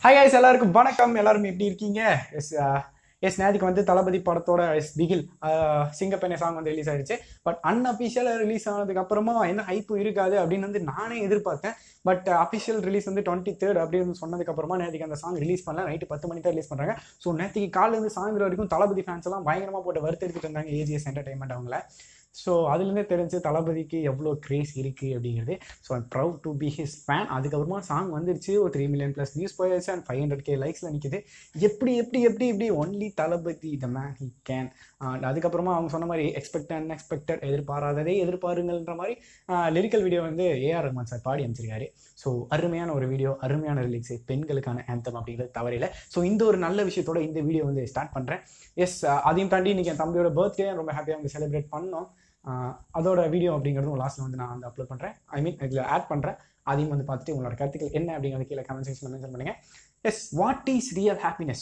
Hi guys எல்லாருக்கும் வணக்கம் எல்லாரும் எப்படி இருக்கீங்க எஸ் எஸ் நேதிக்கு வந்து தளபதி படத்தோட எஸ் பிகில் சிங்கப்பெண்ணை சாங் வந்து ரிலீஸ் ஆயிடுச்சு பட் அன்அஃபிஷியலாக ரிலீஸ் ஆனதுக்கு அப்புறமா என்ன ஹைப்பு இருக்காது அப்படின்னு வந்து நானே எதிர்பார்த்தேன் பட் அஃபிஷியல் ரிலீஸ் வந்து டுவெண்ட்டி தேர்ட் அப்படின்னு சொன்னதுக்கு அப்புறமா நேற்றுக்கு அந்த சாங் ரிலீஸ் பண்ணல நைட்டு பத்து மணிக்கு தான் ரிலீஸ் பண்ணுறாங்க ஸோ நேற்றுக்கு காலையிலேருந்து சாயந்தரம் வரைக்கும் தளபதி ஃபேன்ஸ் எல்லாம் பயங்கரமாக போட்டு வறுத்தெடுத்துட்டு இருந்தாங்க ஏஜிஎஸ் என்டர்டைன்மெண்ட் அவங்கள ஸோ அதுலேருந்தே தெரிஞ்சு தளபதிக்கு எவ்வளோ க்ரேஸ் இருக்குது அப்படிங்கிறது so I'm proud to be his fan அதுக்கப்புறமா சாங் வந்துருச்சு ஒரு த்ரீ மில்லியன் ப்ளஸ் வியூஸ் போயாச்சு அண்ட் ஃபைவ் ஹண்ட்ரட் கே லைக்ஸில் நிற்கிது எப்படி எப்படி எப்படி இப்படி only Thalapathy the man he can and அதுக்கப்புறமா அவங்க சொன்ன மாதிரி எக்ஸ்பெக்ட் அன்எக்ஸ்பெக்டட் எதிர்பாராததே எதிர்பாருங்கன்ற மாதிரி லிரிக்கல் வீடியோ வந்து ஏஆர் ரஹ்மான் சார் பாடி அமைச்சிருக்காரு ஸோ அருமையான ஒரு வீடியோ அருமையான ரிலீக்ஸ் பெண்களுக்கான ஆந்தம் அப்படிங்கிறது தவறில்லை ஸோ இந்த ஒரு நல்ல விஷயத்தோட இந்த வீடியோ வந்து ஸ்டார்ட் பண்ணுறேன் எஸ் அதையும் தாண்டி இன்னைக்கு என் தம்பியோட பர்த்டே ரொம்ப ஹாப்பியாக வந்து செலிப்ரேட் பண்ணோம் ஆஹ் அதோட வீடியோ அப்படிங்கிறதும் லாஸ்ட்டில் வந்து நான் வந்து அப்லோட் பண்ணுறேன் ஐ மீன் இதில் ஆட் பண்ணுறேன் அதையும் வந்து பார்த்துட்டு உங்களோட கருத்துக்கள் என்ன அப்படிங்கிறது கீழே கமெண்ட் செக்ஷனில் மென்ஷன் பண்ணுங்க yes what is real happiness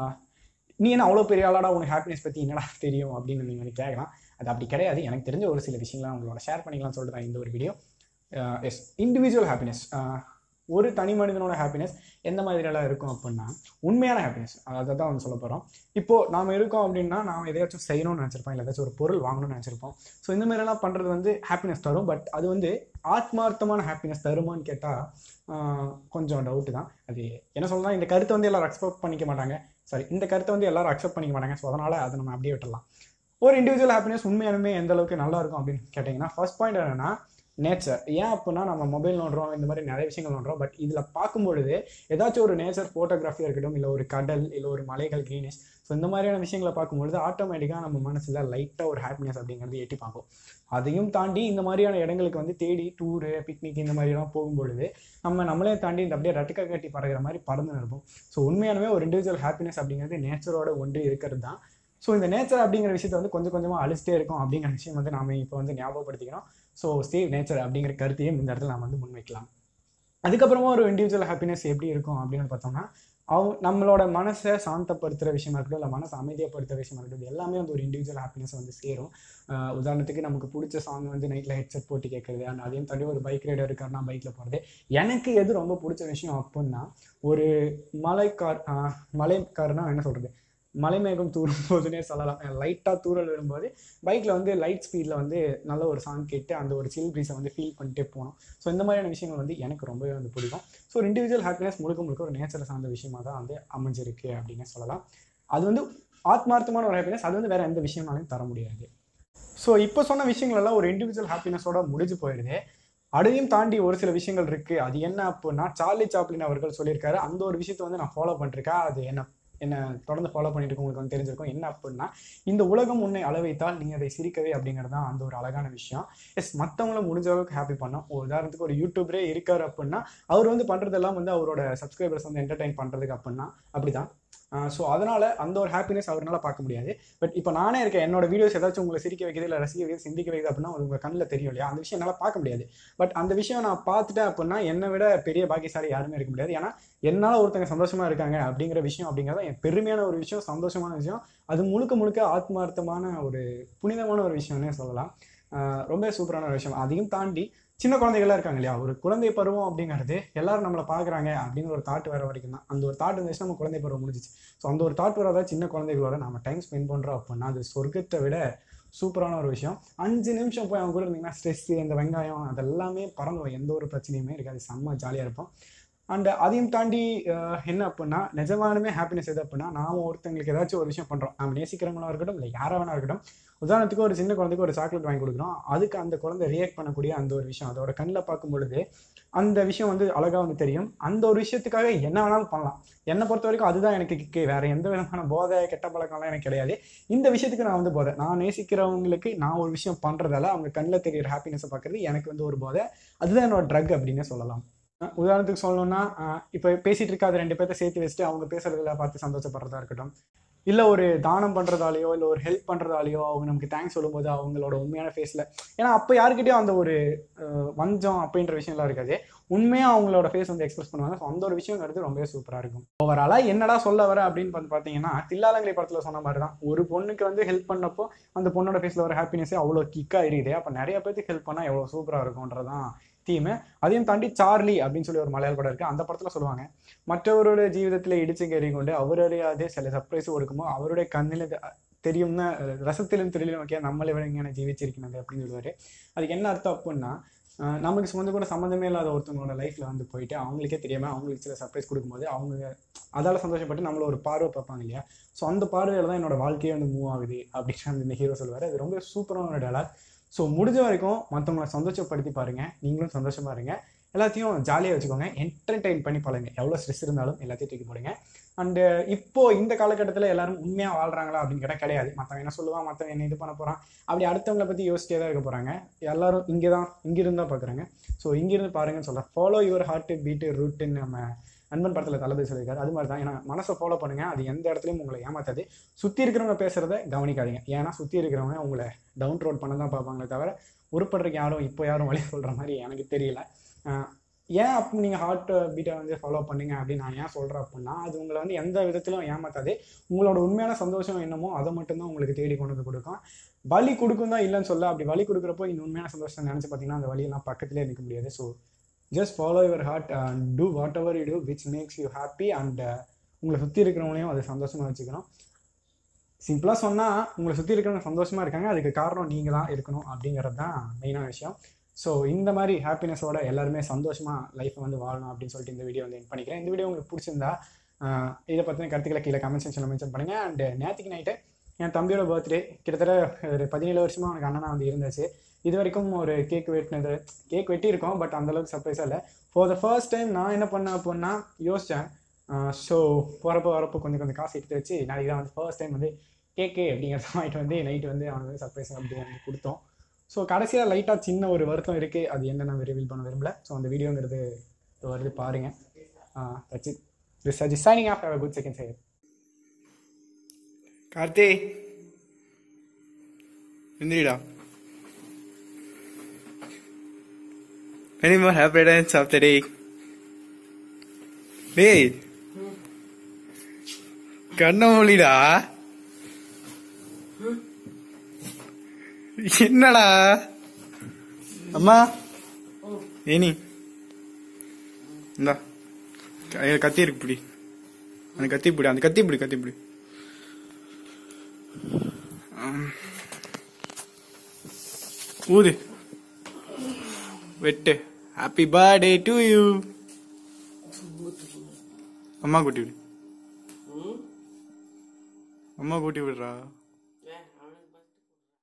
நீ என்ன அவ்வளோ பெரிய ஆளாடா உனக்கு ஹாப்பினஸ் பற்றி என்னடா தெரியும் அப்படின்னு நீங்கள் வந்து கேட்கலாம் அது அப்படி கிடையாது எனக்கு தெரிஞ்ச ஒரு சில விஷயங்கள்லாம் உங்களோட ஷேர் பண்ணிக்கலாம்னு சொல்லிட்டு தான் இந்த ஒரு வீடியோ எஸ் இண்டிவிஜுவல் ஹாப்பினஸ் ஒரு தனி மனிதனோட ஹாப்பினஸ் எந்த மாதிரியெல்லாம் இருக்கும் அப்படின்னா உண்மையான ஹாப்பினஸ் அதை தான் வந்து சொல்ல போகிறோம் இப்போ நாம இருக்கோம் அப்படின்னா நாம எதையாச்சும் செய்யணும்னு நினச்சிருப்போம் இல்லை ஏதாச்சும் ஒரு பொருள் வாங்கணும்னு நினச்சிருப்போம் ஸோ இந்த மாதிரிலாம் பண்ணுறது வந்து ஹாப்பினஸ் தரும் பட் அது வந்து ஆத்மார்த்தமான ஹாப்பினஸ் தருமான்னு கேட்டால் கொஞ்சம் டவுட்டு தான் அது என்ன சொல்லலாம் இந்த கருத்தை வந்து எல்லாரும் அக்செப்ட் பண்ணிக்க மாட்டாங்க சாரி இந்த கருத்தை வந்து எல்லாரும் அக்செப்ட் பண்ணிக்க மாட்டாங்க ஸோ அதனால் அதை நம்ம அப்படியே விட்டுடலாம் ஒரு இண்டிவிஜுவல் ஹாப்பினஸ் உண்மையாலுமே எந்த அளவுக்கு நல்லா இருக்கும் அப்படின்னு கேட்டிங்கன்னா ஃபர்ஸ்ட் பாயிண்ட் என்னன்னா நேச்சர் ஏன் அப்படின்னா நம்ம மொபைல் நோண்டுறோம் இந்த மாதிரி நிறைய விஷயங்கள் நோண்டுறோம் பட் இதில் பார்க்கும்பொழுது ஏதாச்சும் ஒரு நேச்சர் ஃபோட்டோகிராஃபியாக இருக்கட்டும் இல்லை ஒரு கடல் இல்லை ஒரு மலைகள் க்ரீனிஷ் ஸோ இந்த மாதிரியான விஷயங்களை பார்க்கும்பொழுது ஆட்டோமேட்டிக்காக நம்ம மனசில் லைட்டாக ஒரு ஹாப்பினஸ் அப்படிங்கிறது எட்டி பார்க்கும் அதையும் தாண்டி இந்த மாதிரியான இடங்களுக்கு வந்து தேடி டூரு பிக்னிக் இந்த மாதிரிலாம் போகும்பொழுது நம்ம நம்மளே தாண்டி இந்த அப்படியே ரட்டுக்கா கட்டி பறக்கிற மாதிரி பறந்து இருப்போம் ஸோ உண்மையானவே ஒரு இண்டிவிஜுவல் ஹாப்பினஸ் அப்படிங்கிறது நேச்சரோட ஒன்று இருக்கிறது தான் ஸோ இந்த நேச்சர் அப்படிங்கிற விஷயத்தை வந்து கொஞ்சம் கொஞ்சமாக அழிச்சிட்டே இருக்கும் அப்படிங்கிற விஷயம் வந்து நாம இப்போ வந்து ஞாபகப்படுத்திக்கணும் ஸோ சேவ் நேச்சர் அப்படிங்கிற கருத்தையும் இந்த இடத்துல நாம் வந்து முன்வைக்கலாம் அதுக்கப்புறமா ஒரு இண்டிவிஜுவல் ஹாப்பினஸ் எப்படி இருக்கும் அப்படின்னு பார்த்தோம்னா அவங்க நம்மளோட மனசை சாந்தப்படுத்துகிற விஷயமா இருக்கட்டும் இல்லை மனசை அமைதியப்படுத்துகிற விஷயமா இருக்கட்டும் இது எல்லாமே வந்து ஒரு இண்டிவிஜுவல் ஹாப்பினஸ் வந்து சேரும் ஆஹ் உதாரணத்துக்கு நமக்கு பிடிச்ச சாங் வந்து நைட்டில் ஹெட்செட் போட்டு கேட்குறது அண்ட் அதையும் தாண்டி ஒரு பைக் ரைடர் இருக்காருன்னா பைக்கில் போகிறது எனக்கு எது ரொம்ப பிடிச்ச விஷயம் அப்படின்னா ஒரு மலைக்கார் ஆஹ் மலைக்கார்னா என்ன சொல்கிறது மலைமேகம் தூரும் போதுனே சொல்லலாம் லைட்டாக தூரல் வரும்போது பைக்கில் வந்து லைட் ஸ்பீடில் வந்து நல்ல ஒரு சாங் கேட்டு அந்த ஒரு சில் ப்ரீஸை வந்து ஃபீல் பண்ணிட்டே போகணும் ஸோ இந்த மாதிரியான விஷயங்கள் வந்து எனக்கு ரொம்பவே வந்து பிடிக்கும் ஸோ ஒரு இண்டிவிஜுவல் ஹாப்பினஸ் முழுக்க முழுக்க ஒரு நேச்சரை சார்ந்த விஷயமா தான் வந்து அமைஞ்சிருக்கு அப்படின்னு சொல்லலாம் அது வந்து ஆத்மார்த்தமான ஒரு ஹாப்பினஸ் அது வந்து வேற எந்த விஷயம்னாலையும் தர முடியாது ஸோ இப்போ சொன்ன விஷயங்கள் எல்லாம் ஒரு இண்டிவிஜுவல் ஹாப்பினஸோட முடிஞ்சு போயிடுது அதையும் தாண்டி ஒரு சில விஷயங்கள் இருக்கு அது என்ன அப்படின்னா சார்லி சாப்ளின் அவர்கள் சொல்லியிருக்காரு அந்த ஒரு விஷயத்தை வந்து நான் ஃபாலோ பண்ணிருக்கேன் அது என்ன என்ன தொடர்ந்து ஃபாலோ பண்ணிட்டு இருக்கோம் உங்களுக்கு வந்து தெரிஞ்சிருக்கும் என்ன அப்படின்னா இந்த உலகம் உன்னை அளவைத்தால் நீ அதை சிரிக்கவே அப்படிங்கிறது தான் அந்த ஒரு அழகான விஷயம் எஸ் மற்றவங்கள முடிஞ்ச அளவுக்கு ஹாப்பி பண்ணோம் ஒரு உதாரணத்துக்கு ஒரு யூடியூபரே இருக்காரு அப்படின்னா அவர் வந்து பண்றதெல்லாம் வந்து அவரோட சப்ஸ்கிரைபர்ஸ் வந்து என்டர்டைன் பண்றதுக்கு அப்படின்னா அப்படிதான் ஸோ அதனால அந்த ஒரு ஹாப்பினஸ் அவரால் பார்க்க முடியாது பட் இப்போ நானே இருக்கேன் என்னோட வீடியோஸ் ஏதாச்சும் உங்களை சிரிக்க வைக்கிறது இல்லை ரசிக்க வைக்கிறது சிந்திக்க வைக்கிறது அப்படின்னா அது உங்கள் கண்ணில் தெரியும் இல்லையா அந்த விஷயம் என்னால் பார்க்க முடியாது பட் அந்த விஷயம் நான் பார்த்துட்டேன் அப்படின்னா என்னை விட பெரிய பாக்கியசாலி யாருமே இருக்க முடியாது ஏன்னா என்னால் ஒருத்தங்க சந்தோஷமா இருக்காங்க அப்படிங்கிற விஷயம் அப்படிங்கிறத என் பெருமையான ஒரு விஷயம் சந்தோஷமான விஷயம் அது முழுக்க முழுக்க ஆத்மார்த்தமான ஒரு புனிதமான ஒரு விஷயம்னே சொல்லலாம் ஆஹ் ரொம்ப சூப்பரான ஒரு விஷயம் அதையும் தாண்டி சின்ன குழந்தைகள்லாம் இருக்காங்க இல்லையா ஒரு குழந்தை பருவம் அப்படிங்கிறது எல்லாரும் நம்மளை பார்க்குறாங்க அப்படின்னு ஒரு தாட் வர வரைக்கும் தான் அந்த ஒரு தாட் இருந்துச்சு நம்ம குழந்தை பருவம் முடிஞ்சிச்சு ஸோ அந்த ஒரு தாட் வராத சின்ன குழந்தைகளோட நம்ம டைம் ஸ்பெண்ட் பண்ணுறோம் அப்படின்னா அது சொர்க்கத்தை விட சூப்பரான ஒரு விஷயம் அஞ்சு நிமிஷம் போய் அவங்க கூட இருந்தீங்கன்னா ஸ்ட்ரெஸ்ஸு இந்த வெங்காயம் அதெல்லாமே பறந்துடும் எந்த ஒரு பிரச்சனையுமே இருக்காது செம்ம ஜாலியாக இருப்போம் அண்ட் அதையும் தாண்டி அஹ், என்ன அப்படின்னா நிஜமானுமே ஹாப்பினஸ் எது அப்படின்னா நாம ஒருத்தங்களுக்கு ஏதாச்சும் ஒரு விஷயம் பண்ணுறோம் நம்ம நேசிக்கிறவங்களா இருக்கட்டும் இல்லை யாரா வேணா இருக்கட்டும் உதாரணத்துக்கு ஒரு சின்ன குழந்தைக்கு ஒரு சாக்லேட் வாங்கி கொடுக்குறோம் அதுக்கு அந்த குழந்தை ரியாக்ட் பண்ணக்கூடிய அந்த ஒரு விஷயம் அதோட கண்ணில் பார்க்கும் பொழுது அந்த விஷயம் வந்து அழகாக வந்து தெரியும் அந்த ஒரு விஷயத்துக்காக என்ன வேணாலும் பண்ணலாம் என்னை பொறுத்த வரைக்கும் அதுதான் எனக்கு கிக்கு வேற எந்த விதமான போதை கெட்ட பழக்கம்லாம் எனக்கு கிடையாது இந்த விஷயத்துக்கு நான் வந்து போதை நான் நேசிக்கிறவங்களுக்கு நான் ஒரு விஷயம் பண்றதால அவங்க கண்ணில் தெரியிற ஹாப்பினஸை பார்க்கறது எனக்கு வந்து ஒரு போதை அதுதான் என்னோட ட்ரக் அப்படின்னே சொல்லலாம் அஹ் உதாரணத்துக்கு சொல்லணும்னா அஹ் இப்போ பேசிட்டு இருக்காத ரெண்டு பேர்த்த சேர்த்து வச்சுட்டு அவங்க பேசுறதுல பார்த்து சந்தோஷப்படுறதா இருக்கட்டும் இல்லை ஒரு தானம் பண்ணுறதாலேயோ இல்லை ஒரு ஹெல்ப் பண்ணுறதாலேயோ அவங்க நமக்கு தேங்க்ஸ் சொல்லும்போது அவங்களோட உண்மையான ஃபேஸில் ஏன்னா அப்போ யாருக்கிட்டயும் அந்த ஒரு அஹ், வஞ்சம் அப்படின்ற விஷயம்லாம் இருக்காது உண்மையாக அவங்களோட ஃபேஸ் வந்து எக்ஸ்பிரஸ் பண்ணுவாங்க ஸோ அந்த ஒரு விஷயங்கிறது ரொம்பவே சூப்பராக இருக்கும் ஓவராலாக என்னடா சொல்ல வர அப்படின்னு வந்து பார்த்தீங்கன்னா தில்லாலங்கரை படத்தில் சொன்ன மாதிரி தான் ஒரு பொண்ணுக்கு வந்து ஹெல்ப் பண்ணப்போ அந்த பொண்ணோட ஃபேஸில் வர ஹாப்பினஸே அவ்வளோ கிக்காக இருக்குது அப்போ நிறைய பேருக்கு ஹெல்ப் பண்ணால் எவ்வளோ சூப்பராக இருக்கும்ன்றதான் தீம் அதையும் தாண்டி சார்லி அப்படின்னு சொல்லி ஒரு மலையாள படம் இருக்கு அந்த படத்துல சொல்லுவாங்க மற்றவரோட ஜீவிதத்துல இடிச்சு கறி கொண்டு அவரறியாதே சில சர்ப்ரைஸ் கொடுக்குமோ அவருடைய கண்ணில் தெரியும்னா ரசத்திலும் தெரியலும் ஓகே நம்மளை விட எங்கே ஜீவிச்சிருக்கிறது அப்படின்னு சொல்லுவாரு அதுக்கு என்ன அர்த்தம் அப்படின்னா ஆஹ் நமக்கு சொந்த கூட சம்மந்தமே இல்லாத ஒருத்தவங்களோட லைஃப்ல வந்து போயிட்டு அவங்களுக்கே தெரியாம அவங்களுக்கு சில சர்ப்ரைஸ் கொடுக்கும்போது அவங்க அதால சந்தோஷப்பட்டு நம்மள ஒரு பார்வை பார்ப்பாங்க இல்லையா ஸோ அந்த பார்வையில தான் என்னோட வாழ்க்கையே வந்து மூவ் ஆகுது அப்படின்னு அந்த இந்த ஹீரோ சொல்லுவாரு அது ரொம்ப சூப்பரான ஒரு டயலாக் ஸோ முடிஞ்ச வரைக்கும் மற்றவங்களை சந்தோஷப்படுத்தி பாருங்க நீங்களும் சந்தோஷமா இருங்க எல்லாத்தையும் ஜாலியாக வச்சுக்கோங்க என்டர்டெயின் பண்ணி பாருங்க எவ்வளோ ஸ்ட்ரெஸ் இருந்தாலும் எல்லாத்தையும் தூக்கி போடுங்க அண்டு இப்போ இந்த காலகட்டத்தில் எல்லாரும் உண்மையாக வாழ்றாங்களா அப்படின்னு கேட்டால் கிடையாது மற்றவன் என்ன சொல்லுவான் மற்றவன் என்ன இது பண்ண போகிறான் அப்படி அடுத்தவங்களை பற்றி யோசிச்சே தான் இருக்க போகிறாங்க எல்லாரும் இங்கே தான் இங்கிருந்து தான் பார்க்குறாங்க ஸோ இங்கிருந்து பாருங்கன்னு சொல்கிறேன் ஃபாலோ யுவர் ஹார்ட் பீட்டு ரூட்டுன்னு நம்ம அன்பன் படத்தில் தளபதி சொல்லியிருக்காரு அது மாதிரி தான் ஏன்னா மனசை ஃபாலோ பண்ணுங்க அது எந்த இடத்துலையும் உங்களை ஏமாத்தாது சுற்றி இருக்கிறவங்க பேசுறத கவனிக்காதீங்க ஏன்னா சுற்றி இருக்கிறவங்க உங்களை டவுன் ரோட் பண்ண தான் பார்ப்பாங்களே தவிர உருப்படுறதுக்கு யாரும் இப்போ யாரும் வழி சொல்கிற மாதிரி எனக்கு தெரியல ஆஹ் ஏன் அப்போ நீங்கள் ஹார்ட் பீட்டை வந்து ஃபாலோ பண்ணுங்க அப்படின்னு நான் ஏன் சொல்கிறேன் அப்படின்னா அது உங்களை வந்து எந்த விதத்திலும் ஏமாத்தாது உங்களோட உண்மையான சந்தோஷம் என்னமோ அதை மட்டும்தான் உங்களுக்கு தேடி கொண்டு வந்து கொடுக்கும் வலி கொடுக்கும் தான் இல்லைன்னு சொல்ல அப்படி வலி கொடுக்குறப்போ இந்த உண்மையான சந்தோஷம் நினச்சி பார்த்தீங்கன்னா அந்த வழியெல்லாம் பக்கத்துலேயே நிற்க முடியாது so just follow your heart and do whatever you do which makes you happy and உங்களை சுற்றி இருக்கிறவங்களையும் அதை சந்தோஷமாக வச்சுக்கணும் சிம்பிளாக சொன்னால் உங்களை சுற்றி இருக்கிறவங்க சந்தோஷமாக இருக்காங்க அதுக்கு காரணம் நீங்கள் தான் இருக்கணும் அப்படிங்கிறது தான் மெயினான விஷயம் ஸோ இந்த மாதிரி ஹாப்பினஸோட எல்லாருமே சந்தோஷமாக லைஃப்பை வந்து வாழணும் அப்படின்னு சொல்லிட்டு இந்த வீடியோ வந்து என் பண்ணிக்கிறேன் இந்த வீடியோ உங்களுக்கு பிடிச்சிருந்தா ஆஹ் இதை பற்றின கருத்துக்களை கீழே கமெண்ட் செக்ஷனில் மென்ஷன் பண்ணுங்கள் அண்ட் நேற்றுக்கு நைட்டு என் தம்பியோட பர்த்டே கிட்டத்தட்ட ஒரு பதினேழு வருஷமாக அவனுக்கு அண்ணனா வந்து இருந்துச்சு இது வரைக்கும் ஒரு கேக் வெட்டினது கேக் வெட்டியிருக்கோம் பட் அந்தளவுக்கு சர்ப்ரைஸாக இல்லை ஃபார் த ஃபர்ஸ்ட் டைம் நான் என்ன பண்ணேன் அப்படின்னா யோசித்தேன் ஸோ போகிறப்போ வரப்போ கொஞ்சம் கொஞ்சம் காசு எடுத்து வச்சு நாளைக்கு தான் வந்து ஃபர்ஸ்ட் டைம் வந்து கேக்கு அப்படிங்கிறத வாங்கிட்டு வந்து நைட்டு வந்து அவனுக்கு வந்து சர்ப்ரைஸ் அப்படி வந்து கொடுத்தோம் ஸோ கடைசியாக லைட்டாக சின்ன ஒரு வருத்தம் இருக்குது அது என்ன நான் ரிவீல் பண்ண விரும்பல ஸோ அந்த வீடியோங்கிறது வருது பாருங்கள் தச்சு this Saji signing off good second side Karthi எந்திரிடா Many more happy dance of the day. டேய் கண்ண மொழிடா என்னடா அம்மா ஏனி இந்தா க- கத்தி இருக்கு பிடி அந்த கத்தி பிடி அந்த கத்தி பிடி கத்தி பிடி ஊது வெட்டு ஹாப்பி பர்த்டே டு யூ அம்மா கூட்டி விடு அம்மா கூட்டி விடுறா